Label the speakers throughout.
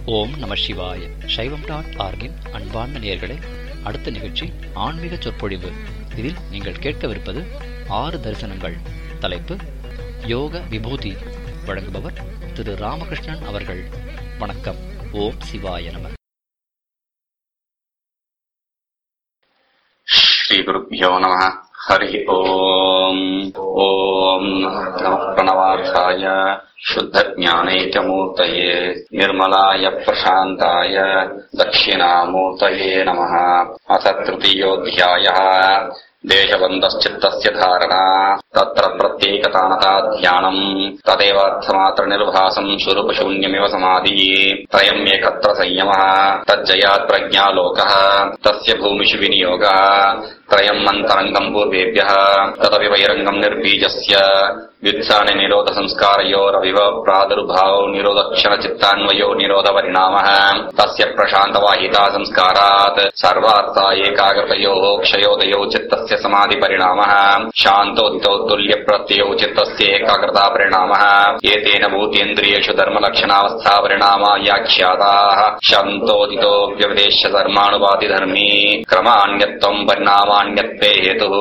Speaker 1: ஓம் நம சிவாய சைவம் டாட் ஆர்கின் அன்பார்ந்த நேயர்களே அடுத்த நிகழ்ச்சி ஆன்மீக சொற்பொழிவு இதில் நீங்கள் கேட்கவிருப்பது ஆறு தரிசனங்கள் தலைப்பு யோக விபூதி வழங்குபவர் திரு ராமகிருஷ்ணன் அவர்கள் வணக்கம் ஓம் சிவாய நம
Speaker 2: श्रीगुरुभ्यो नमः हरिः ओम् ॐ नमः प्रणवार्थाय शुद्धज्ञानैकमूर्तये निर्मलाय प्रशान्ताय दक्षिणामूर्तये नमः अथ तृतीयोऽध्यायः देशबन्धश्चित्तस्य धारणा तत्र प्रत्येकतानता ध्यानम् तदेवार्थमात्रनिर्भासम् स्वरूपशून्यमिव समाधिः त्रयम् एकत्र संयमः तज्जयात् प्रज्ञालोकः तस्य भूमिषु विनियोगः त्रयम् अन्तरङ्गम् पूर्वेभ्यः तदपि बहिरङ्गम् निर्बीजस्य व्युत्साननिरोधसंस्कारयोरविव प्रादुर्भावो निरोधक्षणचित्तान्वयो निरोधपरिणामः तस्य प्रशान्तवाहिता संस्कारात् सर्वार्था एकाग्रतयोः क्षयोदयो चित्तस्य समाधिपरिणामः शान्तोदितो तुल्यप्रत्ययो चित्तस्य एकाग्रता परिणामः एतेन भूतेन्द्रियेषु धर्मलक्षणावस्थापरिणामा व्याख्याताः शान्तोदितो व्यवदेश्य धर्मानुपातिधर्मी क्रमान्यत्वम् परिणामान्यत्वे हेतुः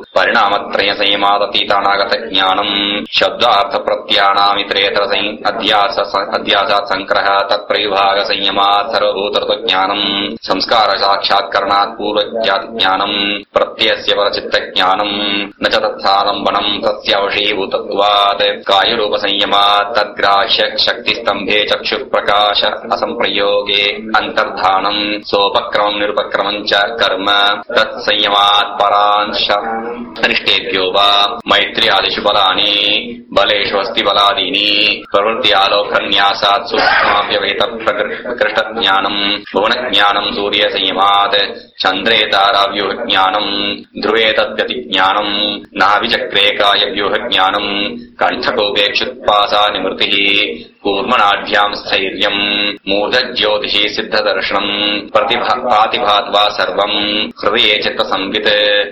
Speaker 2: परिणामत्रयसंयमादतीतानागतज्ञानम् शब्दार्थप्रत्यानामितरेतर अध्यास अध्यासात् सङ्ग्रह तत्प्रविभागसंयमात् सर्वभूतृतज्ञानम् संस्कारसाक्षात्करणात् पूर्वज्ञातज्ञानम् प्रत्ययस्य परचित्तज्ञानम् न च तत्सालम्बनम् तस्यावशीभूतत्वात् कायरूपसंयमात् तद्ग्राह्य शक्तिस्तम्भे चक्षुप्रकाश असम्प्रयोगे अन्तर्धानम् सोपक्रमम् निरुपक्रमम् च कर्म तत्संयमात् परांश अनिष्टेभ्यो वा मैत्र्यादिषु बलानि बलेषु अस्ति बलादीनि प्रवृत्त्यालोकन्यासात् सूक्ष्माव्यवेत प्रकृष्टज्ञानम् भुवनज्ञानम् सूर्यसंयमात् चन्द्रे ताराव्यूहज्ञानम् ध्रुवे तद्गतिज्ञानम् नाभिचक्रे कायव्यूहज्ञानम् कण्ठकोपेक्षुत्पासा निवृत्तिः कूर्मनाढ्याम् स्थैर्यम् मूर्धज्योतिषि सिद्धदर्शनम् प्रतिभा प्रातिभाद्वा सर्वम् हृदये चित्तसंवित्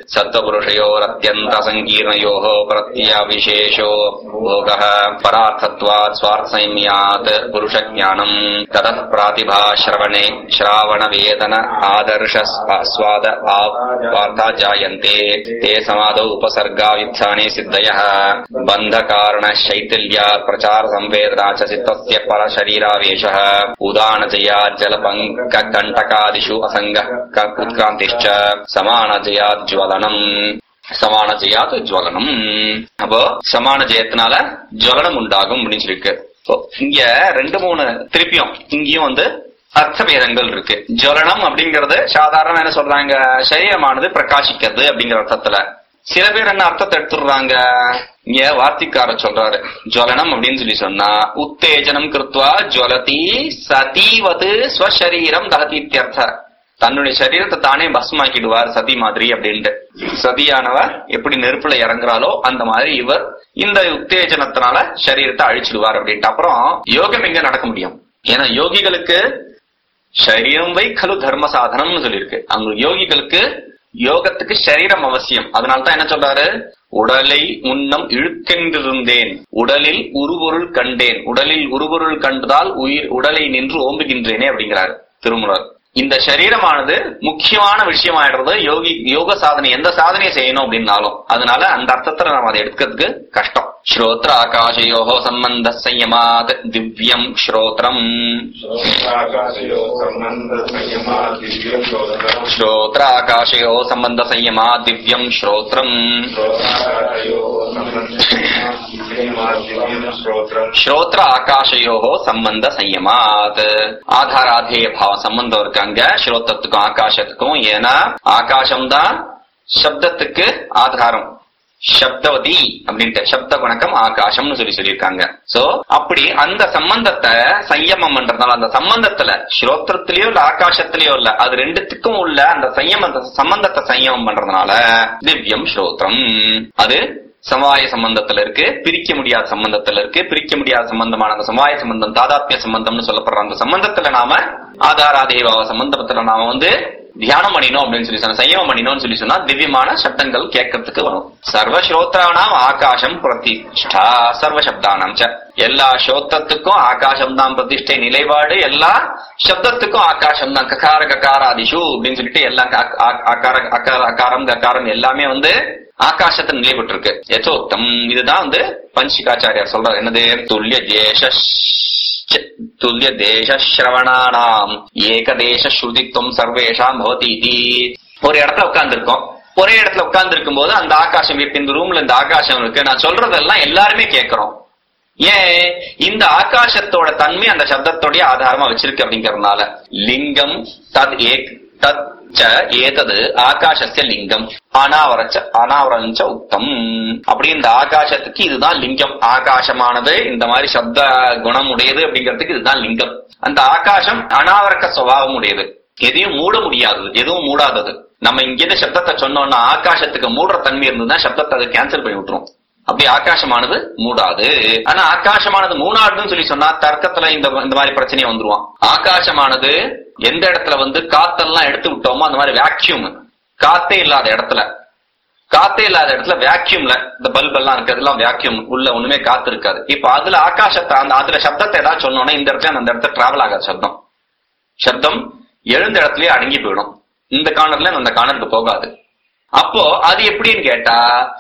Speaker 2: सत्त्वपुरुषयोरत्यन्तसङ्कीर्णयोः प्रत्यविशेषो भोगः परार्थत्वात् स्वार्थसंज्ञात् पुरुषज्ञानम् ततः प्रातिभा श्रवणे श्रावणवेदन आदर्श स्वाद वार्ता जायन्ते ते समादौ उपसर्गावित्थाने सिद्धयः बन्धकारण शैथिल्या प्रचार संवेदना च चित्तस्य परशरीरावेशः उदानजया जलपङ्ककण्टकादिषु असङ्गः उत्क्रान्तिश्च समानजयाज्वलनम् சமான ஜெயாத் ஜுவலனம் அப்போ சமான ஜெயத்தினால ஜுவலனம் உண்டாகும் அப்படின்னு சொல்லிருக்கு இங்க ரெண்டு மூணு திருப்பியும் இங்கேயும் வந்து அர்த்த பேதங்கள் இருக்கு ஜுவலனம் அப்படிங்கறது சாதாரண என்ன சொல்றாங்க சரீரமானது பிரகாசிக்கிறது அப்படிங்கிற அர்த்தத்துல சில பேர் என்ன அர்த்தத்தை எடுத்துடுறாங்க இங்க வார்த்திக்கார சொல்றாரு ஜுவலனம் அப்படின்னு சொல்லி சொன்னா உத்தேஜனம் கிருத்வா ஜுவலதி சதீவது ஸ்வசரீரம் தகதீத்தியர்த்த தன்னுடைய சரீரத்தை தானே பஸ்மாக்கிடுவார் சதி மாதிரி அப்படின்ட்டு சதியானவர் எப்படி நெருப்புல இறங்குறாலோ அந்த மாதிரி இவர் இந்த உத்தேஜனத்தினால சரீரத்தை அழிச்சிடுவார் அப்படின்ட்டு அப்புறம் யோகம் எங்க நடக்க முடியும் ஏன்னா யோகிகளுக்கு சரீரம் வை கலு தர்ம சாதனம்னு சொல்லியிருக்கு அவங்க யோகிகளுக்கு யோகத்துக்கு சரீரம் அவசியம் அதனால்தான் என்ன சொல்றாரு உடலை முன்னம் இழுக்கென்றிருந்தேன் உடலில் உருபொருள் கண்டேன் உடலில் உருபொருள் கண்டதால் உயிர் உடலை நின்று ஓம்புகின்றேனே அப்படிங்கிறாரு திருமுறர் இந்த சரீரமானது முக்கியமான விஷயமாயிடுறது யோகி யோக சாதனை எந்த சாதனையை செய்யணும் அப்படின்னாலும் அதனால அந்த அர்த்தத்துல நம்ம அதை எடுக்கிறதுக்கு கஷ்டம் ஸ்ரோத்ர ஆகாஷயோகோ சம்பந்த சயமாத் திவ்யம் ஸ்ரோத்ரம் ஸ்ரோத்ர ஆகாஷயோ சம்பந்த சயமா திவ்யம் ஸ்ரோத்ரம் ஸ்ரோத்ர ஆகாஷயோ சம்பந்த சயமாத் ஆதாராதேய பாவ சம்பந்தம் இருக்காங்க ஸ்ரோத்தத்துக்கும் ஆகாசத்துக்கும் ஏன்னா ஆகாசம் தான் சப்தத்துக்கு ஆதாரம் சப்தவதி அப்படின்ட்டு சப்த குணக்கம் ஆகாசம்னு சொல்லி சொல்லியிருக்காங்க சோ அப்படி அந்த சம்பந்தத்தை சயமம் பண்றதுனால அந்த சம்பந்தத்துல ஸ்ரோத்திரத்திலயோ இல்ல ஆகாசத்திலயோ இல்ல அது ரெண்டுத்துக்கும் உள்ள அந்த சயம சம்பந்தத்தை சயமம் பண்றதுனால திவ்யம் ஸ்ரோத்திரம் அது சமாய சம்பந்தத்துல இருக்கு பிரிக்க முடியாத சம்பந்தத்துல இருக்கு பிரிக்க முடியாத சம்பந்தமான அந்த சமாய சம்பந்தம் தாதாத்மிய சம்பந்தம்னு சொல்லப்படுற அந்த சம்பந்தத்துல நாம ஆதாராதேவாவ சம்பந்தத்துல நாம வந்து தியானம் பண்ணினோம் அப்படின்னு சொல்லி சொன்னா சயமம் பண்ணினோம்னு சொல்லி சொன்னா திவ்யமான சப்தங்கள் கேட்கறதுக்கு வரும் சர்வ ஸ்ரோத்ரானாம் ஆகாசம் பிரதிஷ்டா சர்வ சப்தானாம் ச எல்லா ஸ்ரோத்தத்துக்கும் ஆகாசம் தான் பிரதிஷ்டை நிலைப்பாடு எல்லா சப்தத்துக்கும் ஆகாசம் தான் ககார ககாராதிஷு அப்படின்னு சொல்லிட்டு எல்லா ஆ- ஆ- ஆகார அகார அகாரம் ககாரம் எல்லாமே வந்து ஆகாசத்தை நிலைப்பட்டு இருக்கு யதோக்தம் இதுதான் வந்து பஞ்சிகாச்சாரியார் சொல்றாரு என்னது துல்லிய தேச துல்லிய தேச சிரவணானாம் ஏகதேச ஸ்ருதித்துவம் சர்வேஷாம் பவதி இதி. ஒரு இடத்துல உட்கார்ந்து இருக்கோம் ஒரே இடத்துல உட்கார்ந்து இருக்கும் போது அந்த ஆகாசம் இப்ப இந்த ரூம்ல இந்த ஆகாசம் இருக்கு நான் சொல்றதெல்லாம் எல்லாருமே கேட்கிறோம் ஏன் இந்த ஆகாசத்தோட தன்மை அந்த சப்தத்தோடைய ஆதாரமா வச்சிருக்கு அப்படிங்கறதுனால லிங்கம் தத் ஏக் தத் ச ஏதது ஆகாசஸ்ய லிங்கம் அனாவரச்ச அனாவரஞ்ச உத்தம் அப்படி இந்த ஆகாசத்துக்கு இதுதான் லிங்கம் ஆகாசமானது இந்த மாதிரி சப்த குணம் உடையது அப்படிங்கிறதுக்கு இதுதான் லிங்கம் அந்த ஆகாசம் அனாவரக்க சுபாவம் உடையது எதையும் மூட முடியாதது எதுவும் மூடாதது நம்ம இங்கிருந்து சப்தத்தை சொன்னோம்னா ஆகாசத்துக்கு மூடுற தன்மை இருந்ததுன்னா சப்தத்தை அது கேன்சல் பண்ணி விட்டுரும் அப்படி ஆகாசமானது மூடாது ஆனா ஆகாசமானது மூணாடுன்னு சொல்லி சொன்னா தர்க்கத்துல இந்த இந்த மாதிரி பிரச்சனை வந்துருவான் ஆகாசமானது எந்த இடத்துல வந்து காத்தெல்லாம் எடுத்து விட்டோமோ அந்த மாதிரி வேக்யூம் காத்தே இல்லாத இடத்துல காத்தே இல்லாத இடத்துல வேக்யூம்ல இந்த பல்ப் எல்லாம் இருக்கிறதுலாம் வேக்யூம் உள்ள ஒண்ணுமே காத்து இருக்காது இப்ப அதுல ஆகாசத்தை அந்த அதுல சப்தத்தை ஏதாவது சொன்னோம்னா இந்த இடத்துல அந்த இடத்துல டிராவல் ஆகாது சப்தம் சப்தம் எழுந்த இடத்துலயே அடங்கி போயிடும் இந்த கார்னர்ல அந்த கார்னருக்கு போகாது அப்போ அது எப்படின்னு கேட்டா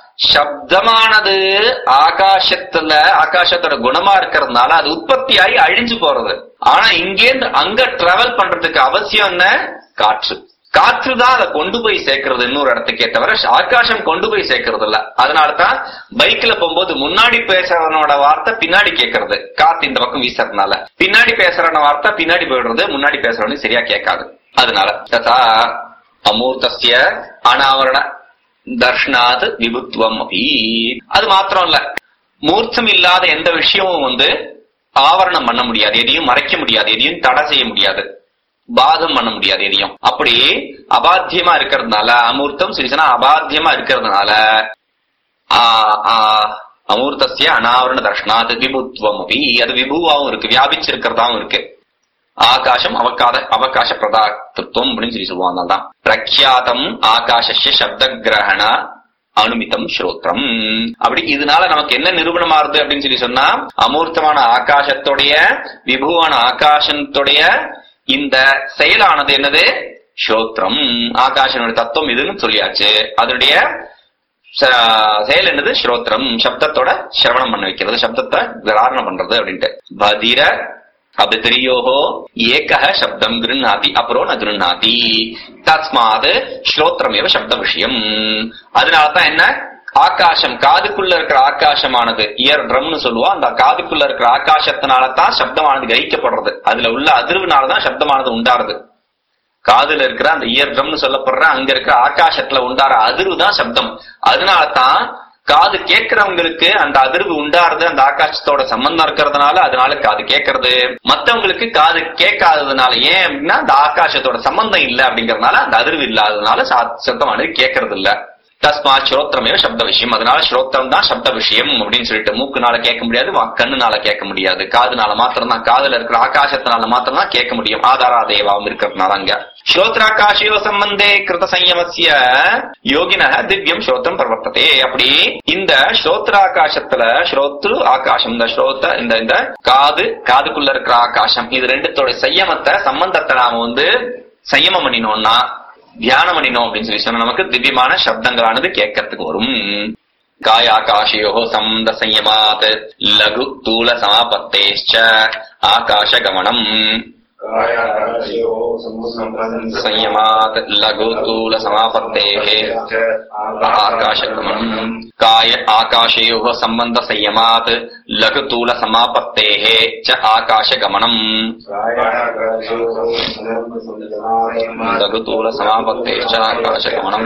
Speaker 2: சப்தமானது ஆகாசத்துல ஆகாசத்தோட குணமா இருக்கிறதுனால அது உற்பத்தியாகி அழிஞ்சு போறது ஆனா இங்கேருந்து அங்க டிராவல் பண்றதுக்கு அவசியம் என்ன காற்று காற்று தான் அதை கொண்டு போய் சேர்க்கறது இன்னொரு இடத்துக்கே தவிர ஆகாசம் கொண்டு போய் சேர்க்கறது இல்ல அதனாலதான் பைக்ல போகும்போது முன்னாடி பேசுறவனோட வார்த்தை பின்னாடி கேட்கறது காத்து இந்த பக்கம் வீசுறதுனால பின்னாடி பேசுறவன வார்த்தை பின்னாடி போயிடுறது முன்னாடி பேசுறவனு சரியா கேட்காது அதனால ததா அமூர்த்தசிய அனாவரண தர்ஷனாத் விபுத்துவம் அப்படி அது மாத்திரம் இல்ல மூர்த்தம் இல்லாத எந்த விஷயமும் வந்து ஆவரணம் பண்ண முடியாது எதையும் மறைக்க முடியாது எதையும் தடை செய்ய முடியாது பாதம் பண்ண முடியாது எதையும் அப்படி அபாத்தியமா இருக்கிறதுனால அமூர்த்தம் சிறிசனா அபாத்தியமா இருக்கிறதுனால ஆ, ஆ, அமூர்த்தசிய அனாவரண தர்ஷனாத் விபுத்துவம் அப்படி அது விபுவாவும் இருக்கு வியாபிச்சிருக்கிறதாவும் இருக்கு ஆகாசம் அவகாத அவகாச பிரதாத்துவம் அப்படின்னு சொல்லி சொல்லுவாங்க தான் பிரக்யாதம் ஆகாஷஸ்ய சப்த கிரகண அனுமிதம் ஸ்ரோத்ரம் அப்படி இதனால நமக்கு என்ன நிரூபணம் ஆறுது அப்படின்னு சொல்லி சொன்னா அமூர்த்தமான ஆகாசத்துடைய விபுவான ஆகாசத்துடைய இந்த செயலானது என்னது ஸ்ரோத்ரம் ஆகாசனுடைய தத்துவம் இதுன்னு சொல்லியாச்சு அதனுடைய ச- செயல் என்னது ஸ்ரோத்திரம் சப்தத்தோட சிரவணம் பண்ண வைக்கிறது சப்தத்தை தாரணம் பண்றது அப்படின்ட்டு பதிர அபிதிரியோகோ ஏகः சப்தம் கிருண்ணாதி அப்புறோ ந கிருண்ணாதி தஸ்மாத் ஸ்ரோத்திரமேவ சப்த விஷயம் அதனாலதான் என்ன ஆகாசம் காதுக்குள்ள இருக்கிற ஆகாசமானது இயர் ட்ரம்னு சொல்லுவோம் அந்த காதுக்குள்ள இருக்கிற ஆகாசத்தினால தான் சப்தமானது கிரகிக்கப்படுறது அதுல உள்ள அதிர்வுனாலதான் சப்தமானது உண்டாருது காதுல இருக்கிற அந்த இயர் ட்ரம்னு சொல்லப்படுற அங்க இருக்கிற ஆகாசத்துல உண்டார அதிர்வு தான் சப்தம் அதனால தான் காது கேட்கிறவங்களுக்கு அந்த அதிர்வு உண்டாருது அந்த ஆகாசத்தோட சம்பந்தம் இருக்கிறதுனால அதனால காது கேட்கறது மத்தவங்களுக்கு காது கேட்காததுனால ஏன் அப்படின்னா அந்த ஆகாசத்தோட சம்பந்தம் இல்ல அப்படிங்கறதுனால அந்த அதிர்வு இல்லாததுனால சா- சப்தமானது கேட்கறது இல்ல தஸ்மா ஸ்ரோத்திரமே சப்த விஷயம் அதனால ஸ்ரோத்திரம் தான் சப்த விஷயம் அப்படின்னு சொல்லிட்டு மூக்குனால கேட்க முடியாது வா- கண்ணுனால கேட்க முடியாது காதுனால மாத்திரம் தான் காதுல இருக்கிற ஆகாசத்தினால மாத்திரம் தான் கேட்க முடியும் ஆதாரா தேவாவும் இருக்கிறதுனால அங்க ஸ்ரோத்ராகாஷியோ சம்பந்தே கிருத சம்யமசிய யோகின திவ்யம் ஸ்ரோத்திரம் பிரவர்த்ததே அப்படி இந்த ஸ்ரோத்ராகாசத்துல ஸ்ரோத்ரு ஆகாசம் இந்த ஸ்ரோத்த இந்த இந்த காது காதுக்குள்ள இருக்கிற ஆகாசம் இது ரெண்டுத்தோட சையமத்தை சம்பந்தத்தை நாம வந்து சையமம் பண்ணினோம்னா தியானம் பண்ணினோம் அப்படின்னு சொல்லி சொன்னா நமக்கு திவ்யமான சப்தங்களானது கேட்கறதுக்கு வரும் காயாகாஷயோ சம்பந்த சம்யமாத் லகு தூல சமாபத்தேஷ்ச ஆகாஷ கமனம் संयमात् लघुतूल समापत्तेः आकाशगमनम् काय आकाशयोः सम्बन्ध संयमात् लघुतूल समापत्तेः च आकाशगमनम् लघुतूल समापत्तेश्च आकाशगमनम्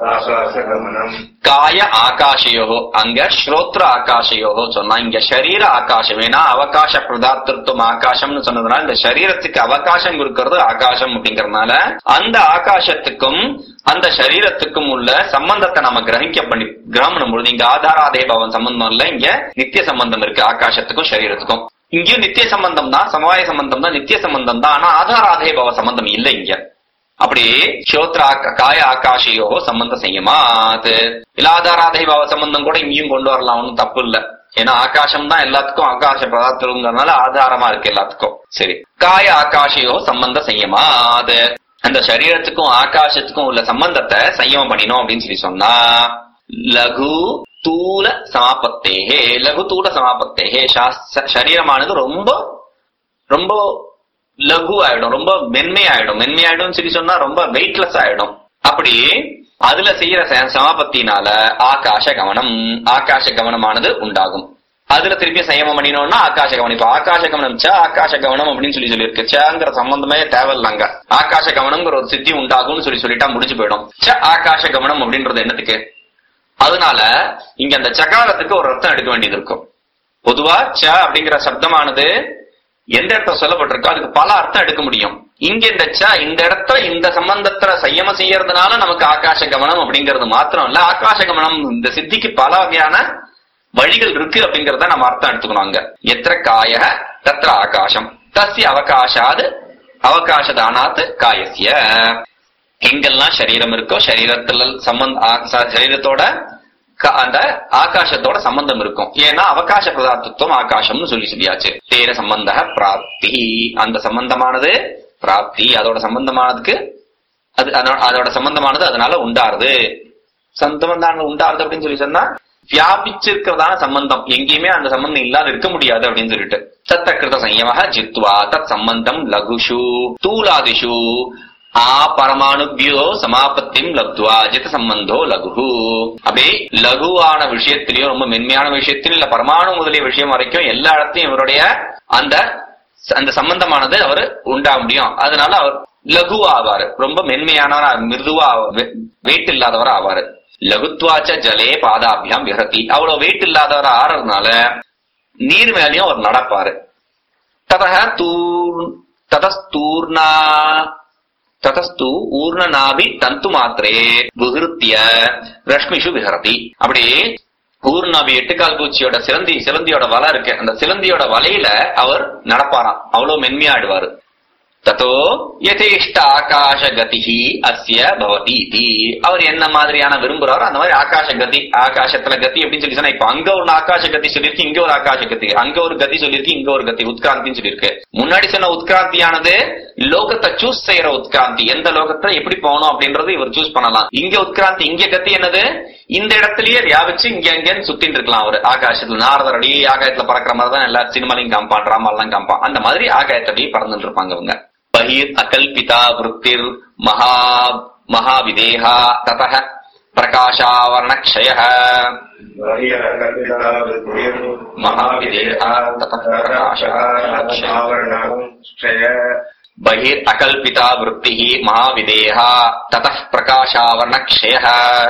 Speaker 2: காய ஆகாஷயோகோ அங்க ஸ்ரோத்ர ஆகாஷயோகோ சொன்னா இங்க சரீர ஆகாசம் ஏன்னா அவகாச பிரதாத்திருத்துவம் ஆகாசம்னு சொன்னதுனால இந்த சரீரத்துக்கு அவகாசம் கொடுக்கறது ஆகாசம் அப்படிங்கறதுனால அந்த ஆகாசத்துக்கும் அந்த சரீரத்துக்கும் உள்ள சம்பந்தத்தை நம்ம கிரகிக்க பண்ணி கிரகணம் பொழுது இங்க ஆதாராதேபவன் சம்பந்தம் இல்ல இங்க நித்திய சம்பந்தம் இருக்கு ஆகாசத்துக்கும் சரீரத்துக்கும் இங்கேயும் நித்திய சம்பந்தம் தான் சமவாய சம்பந்தம் தான் நித்திய சம்பந்தம் தான் ஆனா ஆதாராதேபவ சம்பந்தம் இல்ல இங்க அப்படி க்ஷோத்ர ஆக்க- காய ஆகாஷியோ சம்பந்த செய்யமாத் இல்ல ஆதாராதை பாவ சம்பந்தம் கூட இங்கேயும் கொண்டு வரலாம் ஒன்றும் தப்பு இல்ல ஏன்னா ஆகாசம் தான் எல்லாத்துக்கும் ஆகாச பதார்த்தங்கிறதுனால ஆதாரமா இருக்கு எல்லாத்துக்கும் சரி காய ஆகாஷியோ சம்பந்த செய்யமாத் அந்த சரீரத்துக்கும் ஆகாசத்துக்கும் உள்ள சம்பந்தத்தை சையமம் பண்ணினோம் அப்படின்னு சொல்லி சொன்னா லகு தூல சமாபத்தேகே லகு தூல சமாபத்தேகே சாஸ்த- சரீரமானது ரொம்ப ரொம்ப லகு ஆயிடும் ரொம்ப மென்மை ஆயிடும் மென்மை ஆயிடும் சொல்லி சொன்னா ரொம்ப வெயிட்லெஸ் ஆயிடும் அப்படி அதுல செய்யற ச- சமாபத்தினால ஆகாச கவனம் ஆகாச கவனமானது உண்டாகும் அதுல திருப்பி சயமம் பண்ணினோம்னா ஆகாச கவனம் இப்ப ஆகாச கவனம் ச ஆகாச கவனம் அப்படின்னு சொல்லி சொல்லியிருக்கு சேங்கிற சம்பந்தமே தேவையில்லைங்க ஆகாச கவனம்ங்கிற ஒரு சித்தி உண்டாகும்னு சொல்லி சொல்லிட்டா முடிஞ்சு போயிடும் ச ஆகாச கவனம் அப்படின்றது என்னத்துக்கு அதனால இங்க அந்த சகாரத்துக்கு ஒரு அர்த்தம் எடுக்க வேண்டியது இருக்கும் பொதுவா ச அப்படிங்கிற சப்தமானது எந்த இடத்துல சொல்லப்பட்டிருக்கோ அதுக்கு பல அர்த்தம் எடுக்க முடியும் இங்க இந்த ச இந்த இடத்துல இந்த சம்பந்தத்துல சையம செய்யறதுனால நமக்கு ஆகாச கவனம் அப்படிங்கிறது மாத்திரம் இல்ல ஆகாச கவனம் இந்த சித்திக்கு பல வகையான வழிகள் இருக்கு அப்படிங்கறத நம்ம அர்த்தம் எடுத்துக்கணும் அங்க எத்திர காய தத்ர ஆகாசம் தஸ்ய அவகாசாது அவகாசதானாத் காயசிய எங்கெல்லாம் சரீரம் இருக்கோ சரீரத்துல சம்பந்த ஆ- ச- சரீரத்தோட க- அந்த ஆகாசத்தோட சம்பந்தம் இருக்கும் ஏன்னா அவகாச பதார்த்தத்துவம் ஆகாசம்னு சொல்லி சொல்லியாச்சு தேன சம்பந்த பிராப்தி அந்த சம்பந்தமானது பிராப்தி அதோட சம்பந்தமானதுக்கு அது அதோ- அதோட சம்பந்தமானது அதனால உண்டாருது சம்பந்தம் உண்டாருது அப்படின்னு சொல்லி சொன்னா வியாபிச்சிருக்கிறதான சம்பந்தம் எங்கேயுமே அந்த சம்பந்தம் இல்லாத இருக்க முடியாது அப்படின்னு சொல்லிட்டு தத்தகிருத சயம ஜித்வா தத் சம்பந்தம் லகுஷு தூலாதிஷு ஆ பரமாணுபியோ சமாபத்தியும் லப்துவா ஜித சம்பந்தோ லகு அப்படியே லகுவான விஷயத்திலயும் ரொம்ப மென்மையான விஷயத்திலும் இல்ல பரமாணு முதலிய விஷயம் வரைக்கும் எல்லா இடத்தையும் இவருடைய அந்த அந்த சம்பந்தமானது அவர் உண்டா முடியும் அதனால அவர் லகு ஆவாரு ரொம்ப மென்மையானவர் மிருதுவா வெயிட் இல்லாதவர் ஆவாரு லகுத்வாச்ச ஜலே பாதாபியாம் விஹரதி அவ்வளவு வெயிட் இல்லாதவர் ஆறதுனால நீர் மேலயும் அவர் நடப்பாரு ததக தூர் ததஸ்தூர்ணா ததஸ்து ஊர்ணநாபி தந்து மாத்திரே விகிருத்திய ரஷ்மிஷு விஹரதி அப்படி ஊர்ணாபி எட்டுக்கால் பூச்சியோட சிலந்தி சிலந்தியோட வலை இருக்கு அந்த சிலந்தியோட வலையில அவர் நடப்பாராம் அவ்வளவு மென்மையாடுவாரு தத்தோ யதேஷ்ட ஆகாஷ கதிஹி அஸ்ய பவதி இதி அவர் என்ன மாதிரியான விரும்புறாரோ அந்த மாதிரி ஆகாஷ கதி ஆகாசத்துல கதி அப்படின்னு சொல்லி சொன்னா இப்ப அங்க ஒரு ஆகாஷ கதி சொல்லியிருக்கு இங்க ஒரு ஆகாஷ கதி அங்க ஒரு கதி சொல்லியிருக்கு இங்க ஒரு கதி உத்கிராந்தின்னு சொல்லியிருக்கு முன்னாடி சொன்ன உத்கிராந்தியானது லோகத்தை சூஸ் செய்யற உத்கிராந்தி எந்த லோகத்துல எப்படி போகணும் அப்படின்றது இவர் சூஸ் பண்ணலாம் இங்க உத்கிராந்தி இங்க கத்தி என்னது இந்த இடத்துலயே வியாபிச்சு இங்க அங்கன்னு சுத்தின்னு இருக்கலாம் அவர் ஆகாசத்துல நாரதர் அடி ஆகாயத்துல பறக்கிற மாதிரி தான் எல்லா சினிமாலையும் காம்பான் டிராமாலாம் காம்பான் அந்த மாதிரி ஆகாயத்தடியே பறந்துட்டு இருப்பாங்க அவங்க பகிர் அகல்பிதா விற்பிர் மகா மகாவிதேகா ததः பிரகாஷாவரணக்ஷய महाविदेहा ततः प्रकाशः बहिर् अकल्पिता वृत्तिः महाविदेहा ततः प्रकाशावरणक्षयः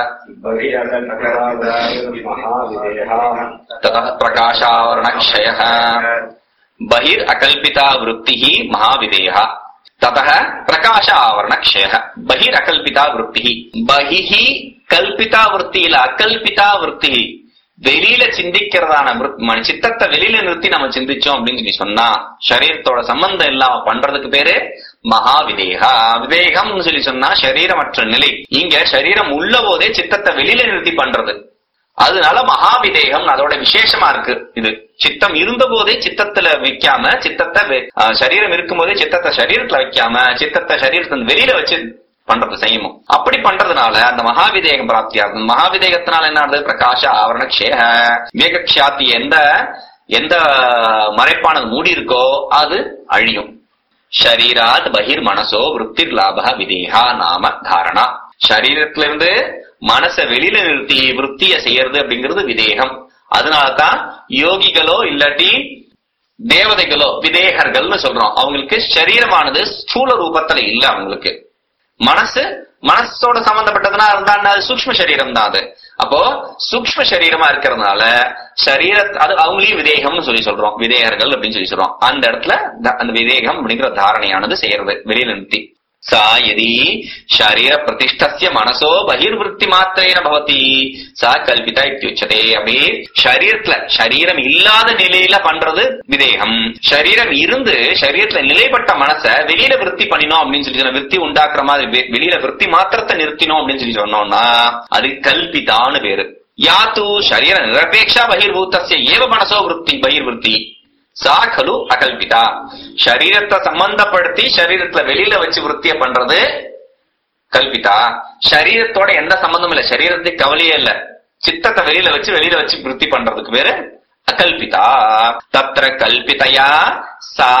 Speaker 2: ततः प्रकाशावरणक्षयः बहिर् अकल्पिता वृत्तिः महाविदेहा ततः प्रकाश आवरणक्षयः बहिर् अकल्पिता वृत्तिः बहिः கல்பிதா விற்பி இல்ல அகல்பிதா விற்பி வெளியில சிந்திக்கிறதான விருத்- ம- சித்தத்தை வெளியில நிறுத்தி நம்ம சிந்திச்சோம் அப்படின்னு சொல்லி சொன்னா சரீரத்தோட சம்பந்தம் இல்லாம பண்றதுக்கு பேரு மகா விதேகா விவேகம்னு சொல்லி சொன்னா சரீரமற்ற நிலை இங்க சரீரம் உள்ள போதே சித்தத்தை வெளியில நிறுத்தி பண்றது அதனால மகா விதேகம் அதோட விசேஷமா இருக்கு இது சித்தம் இருந்த போதே சித்தத்துல வைக்காம சித்தத்தை வெ- அஹ் சரீரம் இருக்கும் போதே சித்தத்தை சரீரத்துல வைக்காம சித்தத்தை சரீரத்தின் வெளியில வச்சு பண்றது செய்யணும் அப்படி பண்றதுனால அந்த மகாவிதேகம் பிராப்தி ஆகும் மகாவிதேகத்தினால என்ன ஆகுது பிரகாஷ ஆவரண க்ஷேக வேகக்ஷாத்தி எந்த எந்த மறைப்பானது மூடி இருக்கோ அது அழியும் ஷரீராத் பகிர் மனசோ விருத்திர் லாப விதேகா நாம தாரணா சரீரத்துல இருந்து மனசை வெளியில நிறுத்தி விருத்திய செய்யறது அப்படிங்கிறது விதேகம் அதனாலதான் யோகிகளோ இல்லாட்டி தேவதைகளோ விதேகர்கள்னு சொல்றோம் அவங்களுக்கு சரீரமானது ஸ்தூல ரூபத்துல இல்ல அவங்களுக்கு மனசு மனசோட சம்பந்தப்பட்டதுனா இருந்தா என்ன? அது சூக்ம சரீரம் தான் அது அப்போ சூக்ம சரீரமா இருக்கிறதுனால சரீர அது அவங்களையும் விதேகம்னு சொல்லி சொல்றோம் விதேகர்கள் அப்படின்னு சொல்லி சொல்றோம் அந்த இடத்துல த- அந்த விதேகம் அப்படிங்கிற தாரணையானது செய்யறது வெளியில நிறுத்தி சா யதி சரீர பிரதிஷ்டஸ்ய மனசோ பகிர்வருத்தி மாத்திரேன பவதி சா கல்பிதா இத்தியுச்சதே அப்படி சரீரத்துல சரீரம் இல்லாத நிலையில பண்றது விதேகம் சரீரம் இருந்து சரீரத்துல நிலைப்பட்ட மனச வெளியில விருத்தி பண்ணினோம் அப்படின்னு சொல்லி சொன்ன விருத்தி உண்டாக்குற மாதிரி வெ- வெளியில விருத்தி மாத்திரத்தை நிறுத்தினோம் அப்படின்னு சொல்லி சொன்னோம்னா அது கல்பிதான்னு பேரு யாத்து சரீர நிரபேட்சா பகிர்பூத்தஸ்ய ஏவ மனசோ விருத்தி பகிர்வருத்தி சா கலு அகல்பிதா சரீரத்தை சம்பந்தப்படுத்தி சரீரத்துல வெளியில வச்சு விருத்திய பண்றது கல்பிதா சரீரத்தோட எந்த சம்பந்தமும் இல்ல சரீரத்துக்கு கவலையே இல்ல சித்தத்தை வெளியில வச்சு வெளியில வச்சு விருத்தி பண்றதுக்கு பேரு அகல்பிதா தத்ர கல்பிதயா சா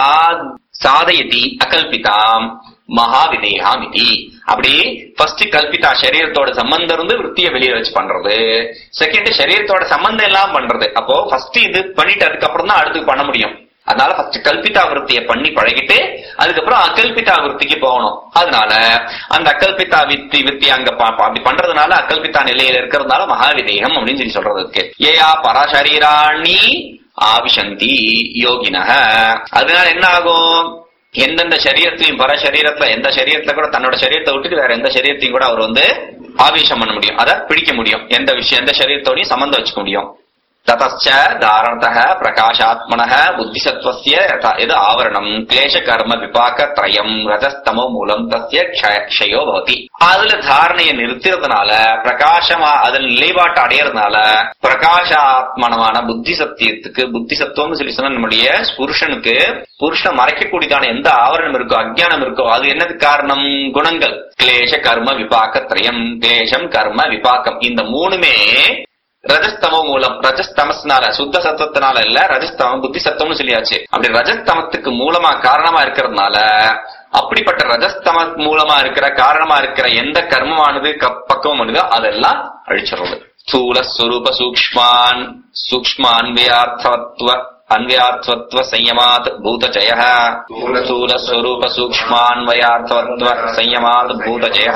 Speaker 2: சாதயதி அகல்பிதாம் மகாவிதேகாம் இதி அப்படி ஃபர்ஸ்ட் கல்பிதா சரீரத்தோட சம்பந்தம் இருந்து விருத்திய வெளியில வச்சு பண்றது செகண்ட் சரீரத்தோட சம்பந்தம் எல்லாம் பண்றது அப்போ ஃபர்ஸ்ட் இது பண்ணிட்டு அதுக்கப்புறம் தான் அடுத்து பண்ண முடியும் அதனால ஃபர்ஸ்ட் கல்பிதா விருத்திய பண்ணி பழகிட்டு அதுக்கப்புறம் அகல்பிதா விருத்திக்கு போகணும் அதனால அந்த அகல்பிதா வித்தி வித்தி அங்க பா- பா- அப்படி பண்றதுனால அகல்பிதா நிலையில இருக்கிறதுனால மகாவிதேகம் அப்படின்னு சொல்லி சொல்றது இருக்கு ஏயா பரசரீராணி ஆவிசந்தி யோகினக அதனால என்ன ஆகும் எந்தெந்த சரீரத்திலையும் பர சரீரத்துல எந்த சரீரத்துல கூட தன்னோட சரீரத்தை விட்டுட்டு வேற எந்த சரீரத்தையும் கூட அவர் வந்து ஆவேசம் பண்ண முடியும் அதை பிடிக்க முடியும் எந்த விஷயம் எந்த சரீரத்தோடையும் சம்பந்தம் வச்சுக்க முடியும் ततश्च தாரணத்தः பிரகாஷாத்மனः புத்திசத்வஸ்ய யத- எது ஆவரணம் கிளேஷ கர்ம விபாக திரயம் ரஜஸ்தமோ மூலம் தஸ்ய க்ஷ- க்ஷயோ பவதி அதுல தாரணையை நிறுத்துறதுனால பிரகாசமா அதில் நிலைப்பாட்டு அடையறதுனால பிரகாஷாத்மனமான புத்தி சத்தியத்துக்கு புத்தி சத்துவம்னு சொல்லி சொன்னா நம்முடைய புருஷனுக்கு புருஷனை மறைக்கக்கூடியதான எந்த ஆவரணம் இருக்கோ அஜ்ஞானம் இருக்கோ அது என்னது காரணம் குணங்கள் கிளேஷ கர்ம விபாக திரயம் கிளேஷம் கர்ம விபாக்கம் இந்த மூணுமே ரஜஸ்தமோ மூலம் ரஜஸ்தமஸ்னால சுத்த சத்தத்தினால இல்ல ரஜஸ்தமம் புத்தி சத்தம்னு சொல்லியாச்சு அப்படி ரஜஸ்தமத்துக்கு மூலமா காரணமா இருக்கிறதுனால அப்படிப்பட்ட ரஜஸ்தம மூலமா இருக்கிற காரணமா இருக்கிற எந்த கர்மமானது க- பக்குவமானதோ அதெல்லாம் அழிச்சிடுறது ஸ்தூல ஸ்வரூப சூக்ஷ்மான் சூக்ஷ்மான்வயார்த்தவத்வ அன்வயார்த்தவத்வ संयमात् भूतजयः स्थूलस्वरूप सूक्ष्मान्वयार्थवत्व संयमात् भूतजयः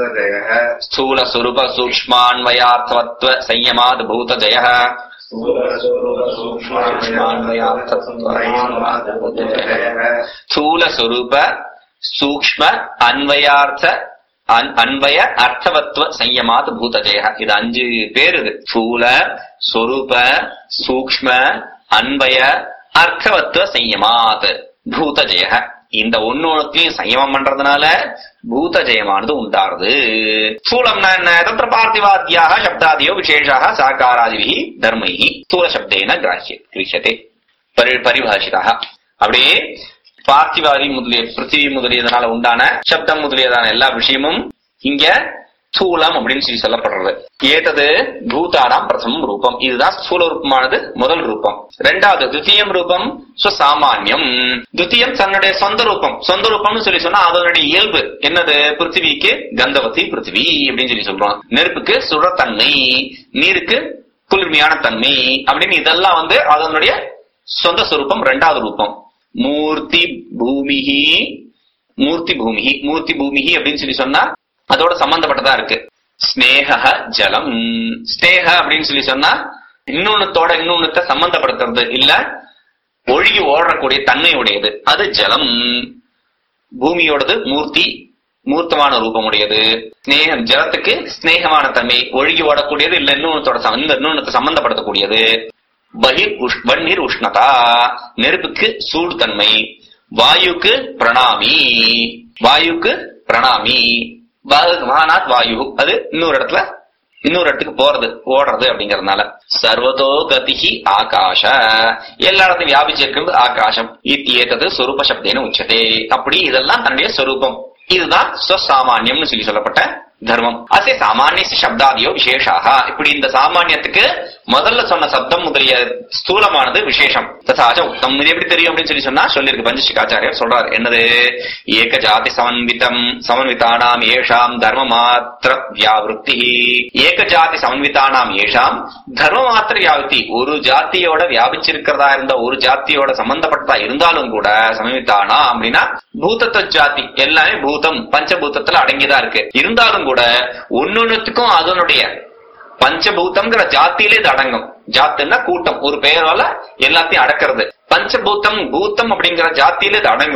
Speaker 2: स्थूल स्वरूप सूक्ष्मान्वयार्थवत्व संयमात् भूतजयः स्थूल स्वरूप सूक्ष्म अन्वयार्थ அன்- அன்வய அர்த்தவத்துவ சயமாத் பூதஜய இது அஞ்சு பேர் இது ஸ்தூல சொரூப சூக்ஷ்ம அன்வய அர்த்தவத்துவ சயமாத் பூதஜய இந்த ஒன்னொன்னுத்தையும் சயமம் பண்றதுனால பூத ஜெயமானது உண்டாருது ஸ்தூலம்னா என்ன தத்திர பார்த்திவாத்தியாக சப்தாதியோ விசேஷாக சாகாராதிபிஹி தர்மைஹி ஸ்தூல சப்தேன கிராஹ்ய கிரீஷதே பரி பரிபாஷிதாக அப்படியே பார்த்திவாதி முதலிய பிருத்திவி முதலியதனால உண்டான சப்தம் முதலியதான எல்லா விஷயமும் இங்க ஸ்தூலம் அப்படின்னு சொல்லி சொல்லப்படுறது ஏதது பூதானாம் பிரதமம் ரூபம் இதுதான் ஸ்தூல ரூபமானது முதல் ரூபம் ரெண்டாவது துத்தியம் ரூபம் சுசாமான்யம் துத்தியம் தன்னுடைய சொந்த ரூபம் சொந்த ரூபம்னு சொல்லி சொன்னா அதனுடைய இயல்பு என்னது பிருத்திவிக்கு கந்தவதி பிருத்திவி அப்படின்னு சொல்லி சொல்றோம் நெருப்புக்கு சுடத்தன்மை நீருக்கு குளிர்மையான தன்மை அப்படின்னு இதெல்லாம் வந்து அதனுடைய சொந்த சுரூபம் ரெண்டாவது ரூபம் மூர்த்தி பூமிஹி மூர்த்தி பூமிஹி மூர்த்தி பூமிஹி அப்படின்னு சொல்லி சொன்னா அதோட சம்பந்தப்பட்டதா இருக்கு ஸ்னேக ஜலம் ஸ்னேக அப்படின்னு சொல்லி சொன்னா இன்னொன்னுத்தோட இன்னொன்னுத்த சம்பந்தப்படுத்துறது இல்ல ஒழுகி ஓடக்கூடிய தன்மை உடையது அது ஜலம் பூமியோடது மூர்த்தி மூர்த்தமான ரூபமுடையது ஸ்னேகம் ஜலத்துக்கு ஸ்னேகமான தன்மை ஒழுகி ஓடக்கூடியது இல்ல இன்னொன்னத்தோட சம்- இந்த இன்னொன்னத்தை சம்பந்தப்படுத்தக்கூடியது பகிர் உஷ் வன்னீர் உஷ்ணதா நெருப்புக்கு சூடு தன்மை வாயுக்கு பிரணாமி வாயுக்கு பிரணாமி வா- வானாத் வாயு அது இன்னொரு இடத்துல இன்னொரு இடத்துக்கு போறது ஓடுறது அப்படிங்கறதுனால சர்வதோ கதிஹி ஆகாஷ எல்லா இடத்தையும் வியாபிச்சிருக்கிறது ஆகாசம் ஏத்தது சொரூப சப்தேன உச்சதே அப்படி இதெல்லாம் தன்னுடைய சொரூபம் இதுதான் ஸ்வசாமான்யம்னு சொல்லி சொல்லப்பட்ட தர்மம் அசே சாமானிய சப்தாதியோ விசேஷாக இப்படி இந்த சாமானியத்துக்கு முதல்ல சொன்ன சப்தம் முதலிய ஸ்தூலமானது விசேஷம் ததாச்ச உத்தம் இது எப்படி தெரியும் அப்படின்னு சொல்லி சொன்னா சொல்லியிருக்கு பஞ்சசிகாச்சாரியர் சொல்றாரு என்னது ஏக ஜாதி சமன்விதம் சமன்விதானாம் ஏஷாம் தர்ம மாத்திர வியாவிருத்தி ஏக ஜாதி சமன்விதானாம் ஏஷாம் தர்ம மாத்திர வியாவிருத்தி ஒரு ஜாத்தியோட வியாபிச்சிருக்கிறதா இருந்த ஒரு ஜாத்தியோட சம்பந்தப்பட்டதா இருந்தாலும் கூட சமன்விதானா அப்படின்னா பூதத்த ஜாதி எல்லாமே பூதம் பஞ்சபூதத்துல அடங்கிதான் இருக்கு இருந்தாலும் கூட ஒன்னொன்னுத்துக்கும் அதனுடைய பஞ்சபூதம்ங்கிற ஜாத்தியிலே இது அடங்கும் ஜாத்துன்னா கூட்டம் ஒரு பெயரால எல்லாத்தையும் அடக்கிறது பஞ்சபூதம் பூத்தம் அப்படிங்கிற ஜாத்தியில இது அடங்கும்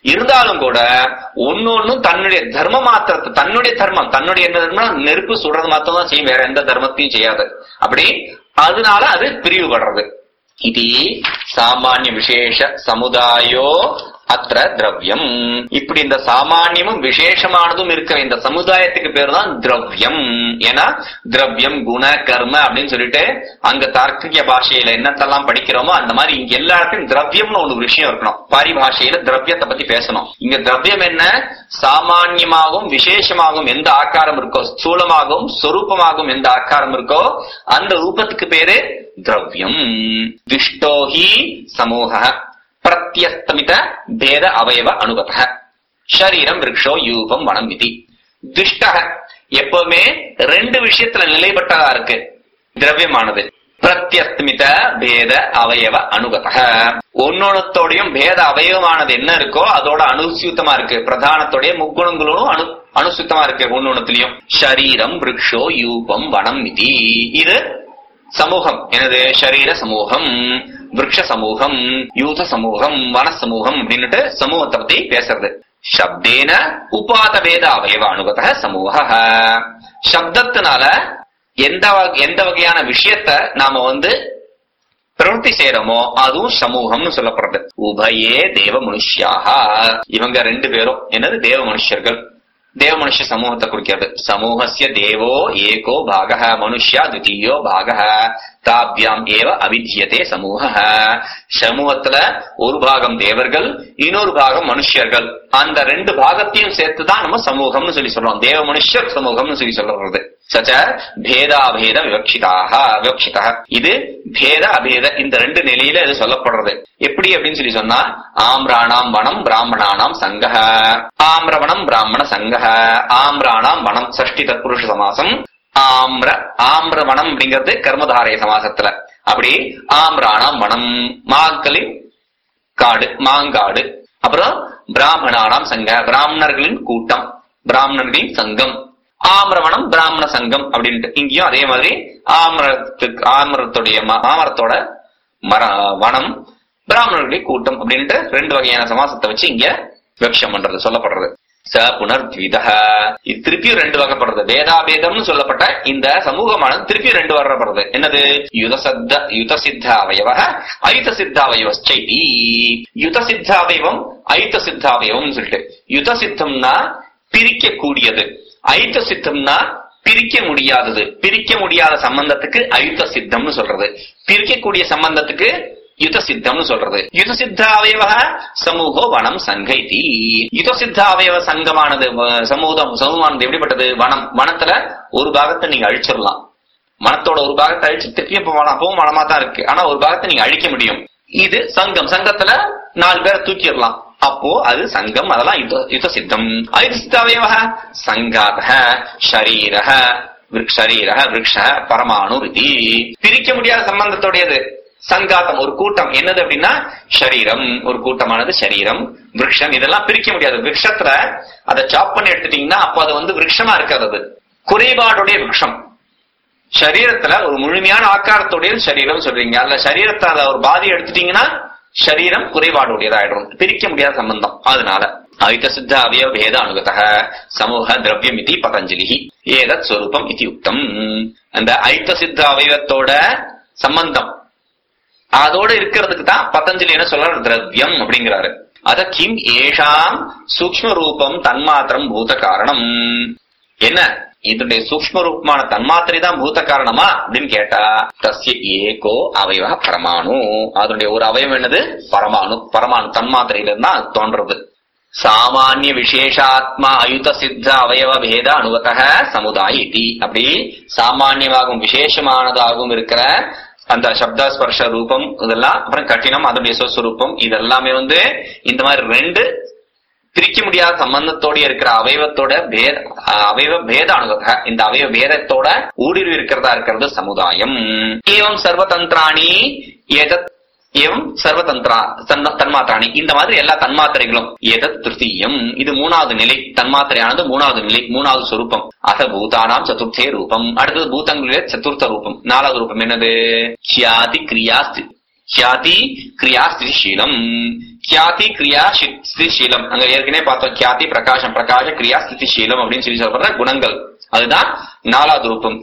Speaker 2: இருந்தாலும் கூட ஒன்னொன்னும் தன்னுடைய தர்ம மாத்திரத்தை தன்னுடைய தர்மம் தன்னுடைய என்ன தர்மம் நெருப்பு சுடுறது மாத்திரம் தான் செய்யும் வேற எந்த தர்மத்தையும் செய்யாது அப்படி அதனால அது பிரிவுபடுறது இது சாமானிய விசேஷ சமுதாயோ அத்திர திரவியம் இப்படி இந்த சாமானியமும் விசேஷமானதும் இருக்கிற இந்த சமுதாயத்துக்கு பேர் தான் திரவியம் ஏன்னா திரவியம் குண கர்ம அப்படின்னு சொல்லிட்டு அங்க தார்க்கிக பாஷையில என்னத்தெல்லாம் படிக்கிறோமோ அந்த மாதிரி இங்க எல்லா இடத்துலயும் திரவியம்னு ஒரு விஷயம் இருக்கணும் பாரிபாஷையில திரவியத்தை பத்தி பேசணும் இங்க திரவியம் என்ன சாமான்யமாகவும் விசேஷமாகவும் எந்த ஆக்காரம் இருக்கோ ஸ்தூலமாகவும் சொரூபமாகவும் எந்த ஆக்காரம் இருக்கோ அந்த ரூபத்துக்கு பேரு திரவியம் திஷ்டோஹி சமூக பிரத்யஸ்தமித பேத அவயவ அனுபத ஷரீரம் விரக்ஷோ யூபம் வனம் விதி திஷ்டக எப்பவுமே ரெண்டு விஷயத்துல நிலைப்பட்டதா இருக்கு திரவியமானது பிரத்யஸ்தமித பேத அவயவ அனுகத ஒன்னொன்னத்தோடையும் பேத அவயவமானது என்ன இருக்கோ அதோட அனுசூத்தமா இருக்கு பிரதானத்தோடைய முக்குணங்களும் அனு அனுசுத்தமா இருக்கு ஒன்னொன்னத்திலையும் ஷரீரம் விரக்ஷோ யூபம் வனம் விதி இது சமூகம் எனது சரீர சமூகம் விரக்ஷ சமூகம் யூத சமூகம் வன சமூகம் அப்படின்னுட்டு சமூகத்தை பத்தி பேசுறது சப்தேன உபாத வேத அவயவ அனுகத சமூக சப்தத்தினால எந்த வகை- எந்த வகையான விஷயத்த நாம வந்து பிரவൃத்தி செய்யறோமோ அதுவும் சமூகம்னு சொல்லப்படுறது உபயே தேவ மனுஷ்யாக இவங்க ரெண்டு பேரும் என்னது தேவ மனுஷர்கள் தேவ மனுஷ சமூகத்தை குறிக்கிறது சமூகஸ்ய தேவோ ஏகோ பாக மனுஷ்யா துதியோ பாக தாபியாம் ஏவ அவித்தியதே சமூக சமூகத்துல ஒரு பாகம் தேவர்கள் இன்னொரு பாகம் மனுஷர்கள் அந்த ரெண்டு பாகத்தையும் சேர்த்துதான் நம்ம சமூகம்னு சொல்லி சொல்றோம் தேவ மனுஷர் சமூகம்னு சொல்லி சொல்றது சச்ச பேதாபேத விவக்ஷிதாக விவக்ஷிதா இது பேத அபேத இந்த ரெண்டு நிலையில இது சொல்லப்படுறது எப்படி அப்படின்னு சொல்லி சொன்னா ஆம்ராணாம் வனம் பிராமணானாம் சங்க ஆம்ரவனம் பிராமண சங்க ஆம்ராணாம் வனம் சஷ்டி தத்புருஷ சமாசம் ஆம்ர ஆம்ரவனம் அப்படிங்கிறது கர்மதாரய சமாசத்துல அப்படி ஆம்ராணாம் வனம் மாக்களின் காடு மாங்காடு அப்புறம் பிராமணானாம் சங்க பிராமணர்களின் கூட்டம் பிராமணர்களின் சங்கம் ஆமரவனம் பிராமண சங்கம் அப்படின்ட்டு இங்கேயும் அதே மாதிரி ஆமரத்துக்கு ஆமரத்துடைய ம- ஆமரத்தோட மர வனம் பிராமணர்களுடைய கூட்டம் அப்படின்ட்டு ரெண்டு வகையான சமாசத்தை வச்சு இங்க விவக்ஷம் பண்றது சொல்லப்படுறது ச புனர்த்வித இது திருப்பியும் ரெண்டு வகைப்படுறது வேதாபேதம்னு சொல்லப்பட்ட இந்த சமூகமானது திருப்பியும் ரெண்டு வரப்படுறது என்னது யுதசத்த யுத சித்த அவயவ ஐத சித்த அவயவச்சைதி யுத சித்த அவயவம் ஐத சித்த அவயவம் சொல்லிட்டு யுத சித்தம்னா பிரிக்க கூடியது ஐத்த சித்தம்னா பிரிக்க முடியாதது பிரிக்க முடியாத சம்பந்தத்துக்கு அயுத்த சித்தம்னு சொல்றது பிரிக்கக்கூடிய சம்பந்தத்துக்கு யுத சித்தம்னு சொல்றது யுத சித்த அவயவ சமூகோ வனம் சங்கைதி யுத சித்த அவயவ சங்கமானது வ- சமூகம் சமூகமானது எப்படிப்பட்டது வனம் வனத்துல ஒரு பாகத்தை நீங்க அழிச்சிடலாம் மனத்தோட ஒரு பாகத்தை அழிச்சு திருப்பியும் இப்ப வனம் அப்பவும் வனமா தான் இருக்கு ஆனா ஒரு பாகத்தை நீங்க அழிக்க முடியும் இது சங்கம் சங்கத்துல நாலு பேரை தூக்கிடலாம் அப்போ அது சங்கம் அதெல்லாம் யுத- யுத சித்தம் ஐது சித்தாவயவ சங்காத ஷரீர ஷரீர விரக்ஷ பரமாணு ரிதி பிரிக்க முடியாத சம்பந்தத்தோடையது சங்காத்தம் ஒரு கூட்டம் என்னது அப்படின்னா ஷரீரம் ஒரு கூட்டமானது ஷரீரம் விரக்ஷம் இதெல்லாம் பிரிக்க முடியாது விரக்ஷத்துல அதை சாப் பண்ணி எடுத்துட்டீங்கன்னா அப்போ அது வந்து விரக்ஷமா இருக்காது அது குறைபாடுடைய விரக்ஷம் சரீரத்துல ஒரு முழுமையான ஆக்காரத்துடைய சரீரம் சொல்றீங்க அதுல சரீரத்தை அத ஒரு பாதி எடுத்துட்டீங்கன்னா சரீரம் குறைபாடுடையதாயிடும் பிரிக்க முடியாத சம்பந்தம் அதனால ஐத சித்த அவயவ பேத அனுகத சமூக திரவியம் இது பதஞ்சலி ஏதத் ஸ்வரூபம் இது யுக்தம் அந்த ஐத்த சித்த அவயவத்தோட சம்பந்தம் அதோட இருக்கிறதுக்கு தான் பதஞ்சலி என்ன சொல்றாரு திரவியம் அப்படிங்கிறாரு அத கிம் ஏஷாம் சூக்ம ரூபம் தன்மாத்திரம் பூத காரணம் என்ன இதனுடைய சூக்ம ரூபமான தன்மாத்திரை தான் பூத காரணமா அப்படின்னு கேட்டா தஸ்ய ஏகோ அவயவ பரமாணு அதனுடைய ஒரு அவயவம் என்னது பரமாணு பரமாணு தன்மாத்திரையில இருந்தா அது தோன்றது சாமானிய விசேஷாத்மா அயுத சித்த அவயவ பேத அனுவதக சமுதாய இதி அப்படி சாமானியமாகவும் விசேஷமானதாகவும் இருக்கிற அந்த சப்த ஸ்பர்ஷ ரூபம் இதெல்லாம் அப்புறம் கட்டினம் அதனுடைய சொஸ்வரூபம் இதெல்லாமே வந்து இந்த மாதிரி ரெண்டு பிரிக்க முடியாத சம்பந்தத்தோட இருக்கிற அவயவத்தோட பேத அவயவ பேத அனுபவ இந்த அவயவ பேதத்தோட ஊடுருவி இருக்கிறதா இருக்கிறது சமுதாயம் ஏவம் சர்வதந்திராணி ஏதத் ஏவம் சர்வதந்திரா தன்ம- தன்மாத்திராணி இந்த மாதிரி எல்லா தன்மாத்திரைகளும் எதத் திருத்தீயம் இது மூணாவது நிலை தன்மாத்திரையானது மூணாவது நிலை மூணாவது சொரூபம் அத பூதானாம் சதுர்த்தே ரூபம் அடுத்தது பூதங்களிலே சதுர்த்த ரூபம் நாலாவது ரூபம் என்னது கியாதி கிரியா ஸ்தி- கியாதி கிரியா ஸ்திதிசீலம் கியாதி கிரியா ஷி- ஸ்திதிசீலம் அங்க ஏற்கனவே பார்த்தோம் கியாதி பிரகாசம் பிரகாச கிரியா ஸ்திதிசீலம் அப்படின்னு சொல்லி சொல்ற குணங்கள் அதுதான் நாலாவது ரூபம்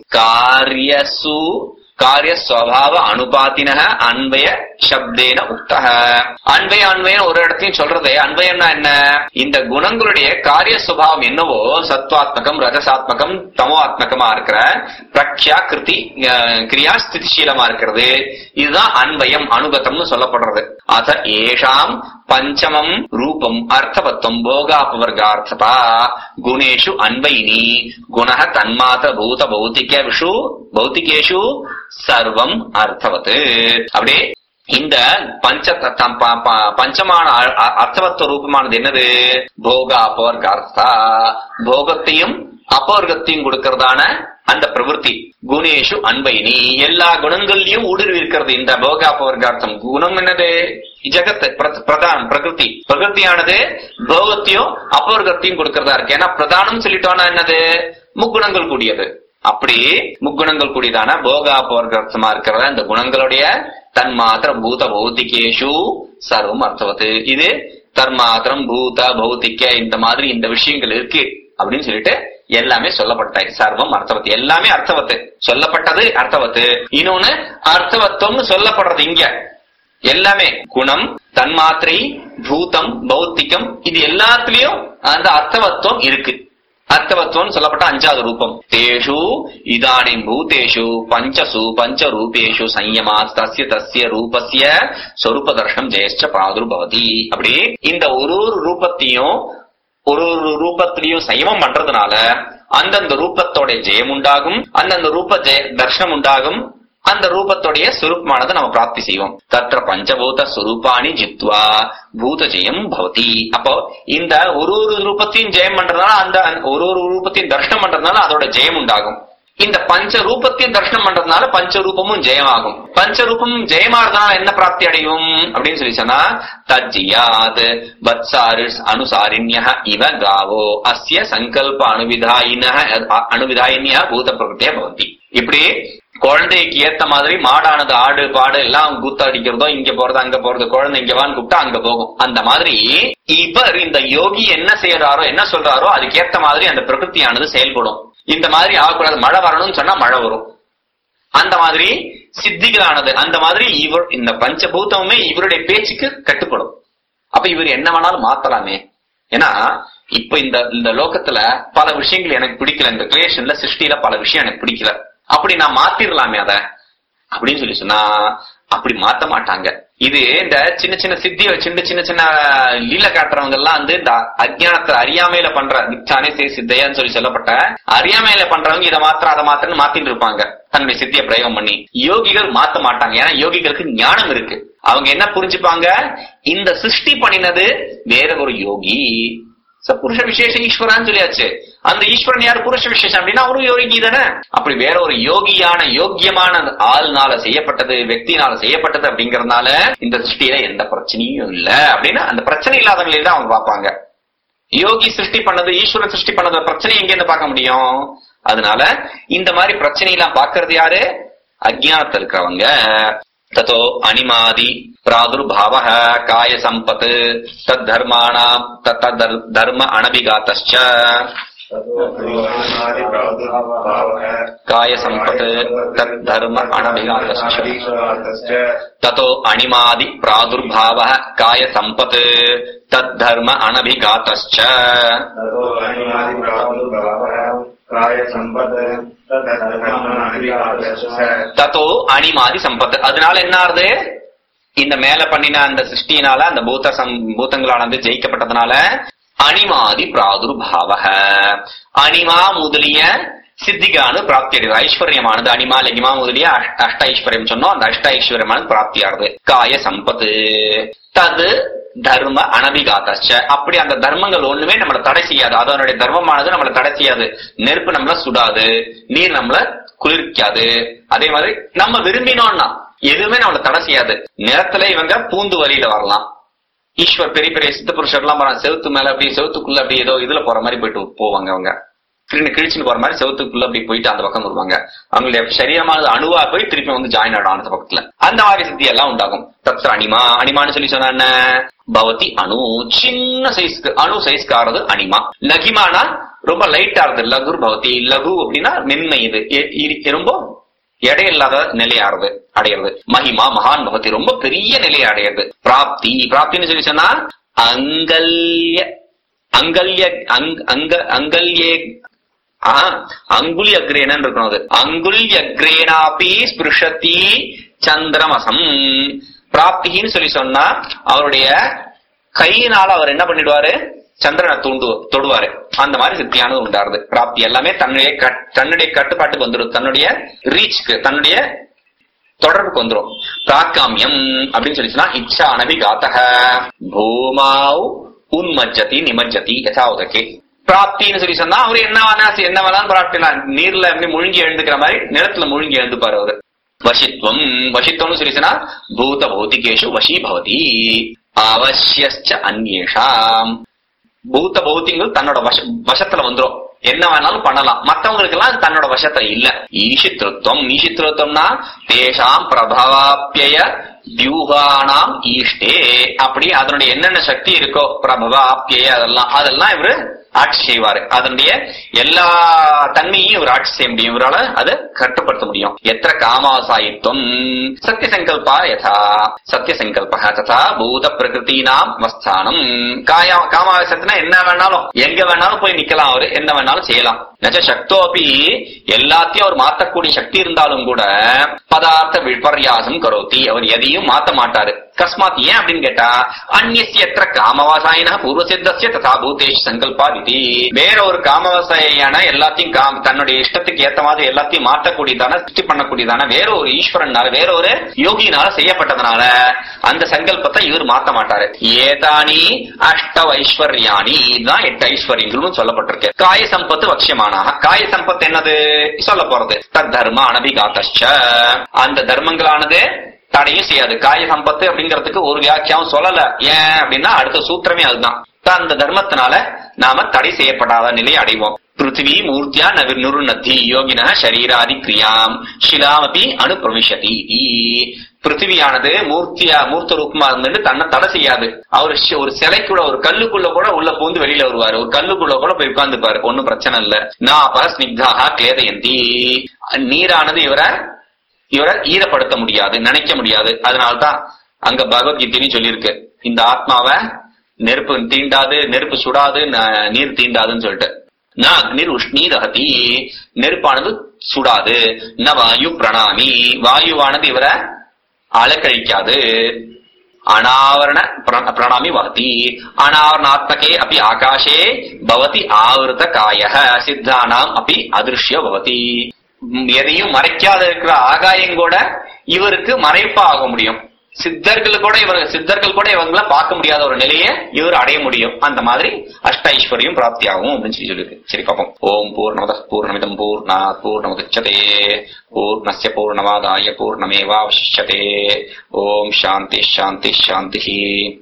Speaker 2: காரியசு காரிய ஸ்வபாவ அனுபாத்தின அன்வய சப்தேன உக்தக அன்வய அன்வயம் ஒரு இடத்தையும் சொல்றதே அன்வயம்னா என்ன இந்த குணங்களுடைய காரிய சுபாவம் என்னவோ சத்வாத்மகம் ரஜசாத்மகம் தமோஆத்மகமா இருக்கிற பிரக்ஷா கிருதி அஹ், கிரியா ஸ்திதிசீலமா இருக்கிறது இதுதான் அன்வயம் அனுகதம்னு சொல்லப்படுறது அத ஏஷாம் பஞ்சமம் ரூபம் அர்த்தவத்துவம் போகாபவர்கார்த்ததா குணேஷு அன்வைனி குண தன்மாத்திர பூத பௌத்திக விஷு பௌத்திகேஷு சர்வம் அர்த்தவத் அப்படியே இந்த பஞ்ச தம் ப- ப- பஞ்சமான அ- அ- அர்த்தவத்துவ ரூபமானது என்னது போக அபவர்கார்த்தா போகத்தையும் அபவர்க்கத்தையும் கொடுக்கறதான அந்த பிரவൃத்தி குணேஷு அன்பைனி எல்லா குணங்கள்லயும் ஊடுருவி இருக்கிறது இந்த போக அபவர்கார்த்தம் குணம் என்னது ஜெகத் பிர- பிரதான் பிரகிருதி பிரகிருதியானது போகத்தையும் அபவர்க்கத்தையும் கொடுக்கறதா இருக்கு ஏன்னா பிரதானம் சொல்லிட்டோம்னா என்னது முக்குணங்கள் கூடியது அப்படி முக்குணங்கள் கூடியதான போகாபவர்க்கமா இருக்கிற இந்த குணங்களுடைய தன்மாத்திரம் பூத பௌத்திகேஷு சர்வம் அர்த்தவத்து இது தன்மாத்திரம் பூத பௌத்திக இந்த மாதிரி இந்த விஷயங்கள் இருக்கு அப்படின்னு சொல்லிட்டு எல்லாமே சொல்லப்பட்டாச்சு சர்வம் அர்த்தவத்து எல்லாமே அர்த்தவத்து சொல்லப்பட்டது அர்த்தவத்து இன்னொன்னு அர்த்தவத்துவம்னு சொல்லப்படுறது இங்க எல்லாமே குணம் தன்மாத்திரை பூதம் பௌத்திகம் இது எல்லாத்துலயும் அந்த அர்த்தவத்துவம் இருக்கு அர்த்தவத்துவம் சொல்லப்பட்ட அஞ்சாவது ரூபம் தேஷு இதானிம் பூதேஷு பஞ்சசு பஞ்ச ரூபேஷு சம்யமா தஸ்ய தஸ்ய ரூபஸ்ய சொரூப தர்ஷனம் ஜெயஷ்ட பிராதுர்பவதி அப்படி இந்த ஒரு ஒரு ரூபத்தையும் ஒரு ஒரு ரூபத்திலையும் சயமம் பண்றதுனால அந்தந்த ரூபத்தோட ஜெயம் உண்டாகும் அந்தந்த ரூப ஜெய தர்ஷனம் உண்டாகும் அந்த ரூபத்துடைய சுரூபமானதை நம்ம பிராப்தி செய்வோம் தற்ற பஞ்சபூத சுரூபாணி ஜித்வா பூத ஜெயம் பவதி அப்போ இந்த ஒரு ஒரு ரூபத்தையும் ஜெயம் பண்றதுனால அந்த அந்த ஒரு ஒரு ரூபத்தையும் தர்ஷனம் பண்றதுனால அதோட ஜெயம் உண்டாகும் இந்த பஞ்ச ரூபத்தையும் தர்ஷனம் பண்றதுனால பஞ்ச ரூபமும் ஜெயமாகும் பஞ்ச ரூபமும் ஜெயமாறதுனால என்ன பிராப்தி அடையும் அப்படின்னு சொல்லி சொன்னா தஜ்ஜியாத் வத்சாரு அனுசாரிண்ய இவ காவோ அஸ்ய சங்கல்ப அணுவிதாயின அணுவிதாயினிய பூத பிரகிருத்திய பவதி இப்படி குழந்தைக்கு ஏத்த மாதிரி மாடானது ஆடு பாடு எல்லாம் கூத்த அடிக்கிறதோ இங்க போறது அங்க போறது குழந்தை இங்க வான்னு கூப்பிட்டா அங்க போகும் அந்த மாதிரி இவர் இந்த யோகி என்ன செய்யறாரோ என்ன சொல்றாரோ அதுக்கு ஏத்த மாதிரி அந்த பிரகிருத்தியானது செயல்படும் இந்த மாதிரி ஆகக்கூடாது மழை வரணும்னு சொன்னா மழை வரும் அந்த மாதிரி சித்திகளானது அந்த மாதிரி இவர் இந்த பஞ்சபூதமுமே இவருடைய பேச்சுக்கு கட்டுப்படும் அப்ப இவர் என்ன வேணாலும் மாத்தலாமே ஏன்னா இப்ப இந்த இந்த லோகத்துல பல விஷயங்கள் எனக்கு பிடிக்கல இந்த கிரியேஷன்ல சிருஷ்டியில பல விஷயம் எனக்கு பிடிக்கல அப்படி நான் மாத்திரலாமே அத அப்படின்னு சொல்லி சொன்னா அப்படி மாத்த மாட்டாங்க இது இந்த சின்ன சின்ன சித்தி சின்ன சின்ன சின்ன லீல காட்டுறவங்க எல்லாம் வந்து இந்த அஜ்ஞானத்தை அறியாமையில பண்ற மிச்சானே சே சித்தையான்னு சொல்லி சொல்லப்பட்ட அறியாமையில பண்றவங்க இதை மாத்திரம் அதை மாத்திரம் மாத்திட்டு இருப்பாங்க தன்னுடைய சித்தியை பிரயோகம் பண்ணி யோகிகள் மாத்த மாட்டாங்க ஏன்னா யோகிகளுக்கு ஞானம் இருக்கு அவங்க என்ன புரிஞ்சுப்பாங்க இந்த சிருஷ்டி பண்ணினது வேற ஒரு யோகி ச புருஷ விசேஷ ஈஸ்வரான்னு சொல்லியாச்சு அந்த ஈஸ்வரன் யார் புருஷ விசேஷம் அப்படின்னா அவரும் யோகி தானே அப்படி வேற ஒரு யோகியான யோக்கியமான ஆள்னால செய்யப்பட்டது వ్యక్తిனால செய்யப்பட்டது அப்படிங்கறதுனால இந்த சிருஷ்டியில எந்த பிரச்சனையும் இல்ல அப்படின்னு அந்த பிரச்சனை இல்லாதவங்களே தான் அவங்க பார்ப்பாங்க யோகி சிருஷ்டி பண்ணது ஈஸ்வரன் சிருஷ்டி பண்ணது பிரச்சனை எங்க இருந்து பார்க்க முடியும் அதனால இந்த மாதிரி பிரச்சனை எல்லாம் பாக்குறது யாரு அஜ்ஞானத்துல இருக்கிறவங்க ततो अनिमादि प्रादुर्भावः कायसम्पत् तद्धर्माणाम् तद्धर्म अनभिघातश्च कायसम्पत् तद्धर्म अनभिघातश्च ततो अणिमादि प्रादुर्भावः कायसम्पत् तद्धर्म अनभिघातश्च தத்தோ அணிமாதி சம்பத்து அதனால என்ன ஆறுது இந்த மேல பண்ணின அந்த சிருஷ்டியினால அந்த பூத சம் பூதங்களானது ஜெயிக்கப்பட்டதுனால அணிமாதி பிராதுர்பாவக அணிமா முதலிய சித்திகானு பிராப்தி அடைவது ஐஸ்வர்யமானது அனிமா லகிமா முதலிய அஷ்ட அஷ்ட ஐஸ்வர்யம் சொன்னோம் அந்த அஷ்ட ஐஸ்வர்யமானது பிராப்தி ஆகுது காய சம்பத்து தது தர்ம அனபிகாத்தச்ச அப்படி அந்த தர்மங்கள் ஒண்ணுமே நம்மள தடை செய்யாது அதனுடைய தர்மமானது நம்மள தடை செய்யாது நெருப்பு நம்மள சுடாது நீர் நம்மள குளிர்க்காது அதே மாதிரி நம்ம விரும்பினோம்னா எதுவுமே நம்மள தடை செய்யாது நிலத்துல இவங்க பூந்து வழியில வரலாம் ஈஸ்வர் பெரிய பெரிய சித்த புருஷர் எல்லாம் செவுத்து மேல அப்படி செவுத்துக்குள்ள அப்படி ஏதோ இதுல போற மாதிரி போயிட்டு போவாங்க அவங்க கிளி- கிழிச்சுன்னு போற மாதிரி செவத்துக்குள்ள அப்படி போயிட்டு அந்த பக்கம் வருவாங்க அவங்களுடைய சரீரமானது அணுவா போய் திருப்பி வந்து ஜாயின் ஆடும் அந்த பக்கத்துல அந்த மாதிரி சித்தி எல்லாம் உண்டாகும் தத்ர அனிமா அனிமான்னு சொல்லி சொன்னா என்ன பவதி அணு சின்ன சைஸ்க்கு அணு சைஸ்க்கு ஆறது அனிமா லகிமானா ரொம்ப லைட் ஆறுது லகுர் பவதி லகு அப்படின்னா மென்மை இது எ- இ- ரொம்ப எடையில்லாத நிலையாறுது அடையிறது மகிமா மகான் பகதி ரொம்ப பெரிய நிலையை அடையிறது பிராப்தி பிராப்தின்னு சொல்லி சொன்னா அங்கல்ய அங்கல்ய அங்- அங்க அங்கல்யே ஆ, அங்குலி அக்ரேனன்னு இருக்கணும் அது அங்குலி அக்ரேனாபி ஸ்பிருஷதி சந்திரமசம் பிராப்தின்னு சொல்லி சொன்னா அவருடைய கையினால அவர் என்ன பண்ணிடுவாரு சந்திரனை தூண்டு தொடுவாரு அந்த மாதிரி சித்தியானது உண்டாருது பிராப்தி எல்லாமே தன்னுடைய கட்- தன்னுடைய கட்டுப்பாட்டுக்கு வந்துடும் தன்னுடைய ரீச்க்கு தன்னுடைய தொடர்புக்கு வந்துரும் பிராக்காமியம் அப்படின்னு சொல்லிச்சுன்னா இச்சா அனபிகாத்தக பூமாவ் உன்மஜ்ஜதி நிமஜ்ஜதி யசாவுதகே பிராப்தின்னு சொல்லி சொன்னா அவரு என்ன வேணா என்ன வேணாலும் பிராப்திலாம் நீர்ல எப்படி முழுங்கி எழுந்துக்கிற மாதிரி நிலத்துல முழுங்கி எழுந்துப்பாரு அவரு வசித்வம் வசித்வம்னு சொல்லி சொன்னா பூத பௌத்திகேஷு வசி பவதி அவசியச்ச அந்நேஷாம் பூத்த பௌத்தியங்கள் தன்னோட வச வசத்துல வந்துரும் என்ன வேணாலும் பண்ணலாம் மத்தவங்களுக்கு எல்லாம் அது தன்னோட வசத்துல இல்ல ஈஷித்ருத்வம் ஈஷித்ருத்வம்னா தேஷாம் பிரபவாப்பிய வியூகானாம் ஈஷ்டே அப்படி அதனுடைய என்னென்ன சக்தி இருக்கோ பிரபவாப்பிய அதெல்லாம் அதெல்லாம் இவரு ஆட்சி செய்வாரு அதனுடைய எல்லா தன்மையும் இவர் ஆட்சி செய்ய முடியும் இவரால அதை கட்டுப்படுத்த முடியும் எത്ര காமாசாயித்வம் சத்திய சங்கல்பா யதா சத்திய சங்கல்ப ததா பூத பிரகிருத்தீனாம் அவஸ்தானம் காயா காமாவேசத்துனா என்ன வேணாலும் எங்க வேணாலும் போய் நிக்கலாம் அவரு என்ன வேணாலும் செய்யலாம் நச்ச சக்தோபி எல்லாத்தையும் அவர் மாத்தக்கூடிய சக்தி இருந்தாலும் கூட பதார்த்த விபர்யாசம் கரோதி அவர் எதையும் மாத்த மாட்டாரு கஸ்மாத் ஏன் அப்படின்னு கேட்டா அந்நியத்திர காமவாசாயின பூர்வ சித்தசிய ததா பூதேஷ் சங்கல்பா விதி வேற ஒரு காமவாசாயான எல்லாத்தையும் காம் தன்னுடைய இஷ்டத்துக்கு ஏத்த மாதிரி எல்லாத்தையும் மாற்றக்கூடியதான சிருஷ்டி பண்ணக்கூடியதான வேற ஒரு ஈஸ்வரனால வேற ஒரு யோகியினால செய்யப்பட்டதுனால அந்த சங்கல்பத்தை இவர் மாத்த மாட்டாரு ஏதானி அஷ்ட ஐஸ்வர்யானி இதுதான் எட்டு ஐஸ்வர்யங்களும் சொல்லப்பட்டிருக்கு காய சம்பத்து வக்ஷமானாக காய சம்பத்து என்னது சொல்ல போறது தத் தர்ம அனபிகாத்தச்ச அந்த தர்மங்களானது தடையும் செய்யாது காய சம்பத்து அப்படிங்கிறதுக்கு ஒரு வியாக்கியாவும் சொல்லல ஏன் அப்படின்னா அடுத்த சூத்திரமே அதுதான் தான் அந்த தர்மத்தினால நாம தடை செய்யப்படாத நிலையை அடைவோம் பிருத்திவி மூர்த்தியா நவி நுருநத்தி யோகின சரீராதி கிரியாம் ஷிலாமபி அனுப்பிரவிஷதி பிருத்திவியானது மூர்த்தியா மூர்த்த ரூபமா இருந்துட்டு தன்னை தடை செய்யாது அவர் ஷி- ஒரு சிலைக்குள்ள ஒரு கல்லுக்குள்ள கூட உள்ள பூந்து வெளியில வருவாரு ஒரு கல்லுக்குள்ள கூட போய் உட்கார்ந்துப்பாரு ஒண்ணும் பிரச்சனை இல்ல நாப ஸ்னிக்தாக கிளேதயந்தி நீரானது இவரை இவரை ஈரப்படுத்த முடியாது நினைக்க முடியாது அதனால்தான் அங்க பகவத்கீதைன்னு சொல்லியிருக்கு இந்த ஆத்மாவை நெருப்பு தீண்டாது நெருப்பு சுடாது ந- நீர் தீண்டாதுன்னு சொல்லிட்டு ந அக்னிர் உஷ்ணீ தகதி நெருப்பானது சுடாது ந வாயு பிரணாமி வாயுவானது இவரை அலக்கழிக்காது அனாவரண பிர- பிரணாமி வகதி அனாவரணாத்மகே அப்படி ஆகாஷே பவதி ஆவருத்த காய சித்தானாம் அப்படி அதிருஷ்ய பவதி ம், எதையும் மறைக்காத இருக்கிற ஆகாயம் கூட இவருக்கு மறைப்பா ஆக முடியும் சித்தர்கள் கூட இவர் சித்தர்கள் கூட இவங்கள பார்க்க முடியாத ஒரு நிலையை இவர் அடைய முடியும் அந்த மாதிரி அஷ்ட ஐஸ்வர்யம் பிராப்தி ஆகும் அப்படின்னு சொல்லி சொல்லிருக்கு சரி பாப்போம் ஓம் பூர்ணமத பூர்ணமிதம் பூர்ணா பூர்ணமுதச்சதே பூர்ணஸ்ய பூர்ணமாதாய பூர்ணமேவாவசிஷ்யதே ஓம் சாந்தி சாந்தி சாந்தி